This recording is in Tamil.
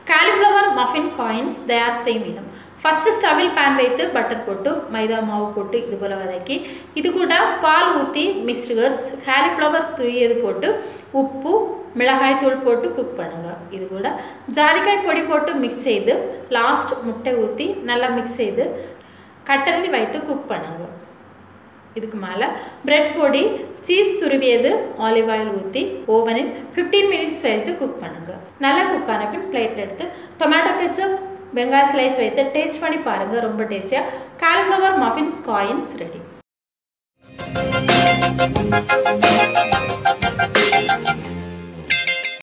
காலிஃப்ளவர் மஃபின் காயின்ஸ் தயார் செய்யும் விதம் ஃபஸ்ட்டு ஸ்டவில் பேன் வைத்து பட்டர் போட்டு மைதா மாவு போட்டு இது போல் வதக்கி இது கூட பால் ஊற்றி மிக்ஸ்டுகர்ஸ் காலிஃப்ளவர் துரியது போட்டு உப்பு மிளகாய் தூள் போட்டு குக் பண்ணுங்க இது கூட ஜாதிக்காய் பொடி போட்டு மிக்ஸ் செய்து லாஸ்ட் முட்டை ஊற்றி நல்லா மிக்ஸ் செய்து கட்டரில் வைத்து குக் பண்ணுங்க இதுக்கு மேலே பிரெட் பொடி சீஸ் துருவியது ஆலிவ் ஆயில் ஊற்றி ஓவனில் ஃபிஃப்டீன் மினிட்ஸ் வைத்து குக் பண்ணுங்க நல்லா குக் ஆன பின் பிளேட்டில் எடுத்து டொமேட்டோ கெச்சப் வெங்காய ஸ்லைஸ் வைத்து டேஸ்ட் பண்ணி பாருங்கள் ரொம்ப டேஸ்டியாக காலிஃப்ளவர் மஃபின்ஸ் காயின்ஸ் ரெடி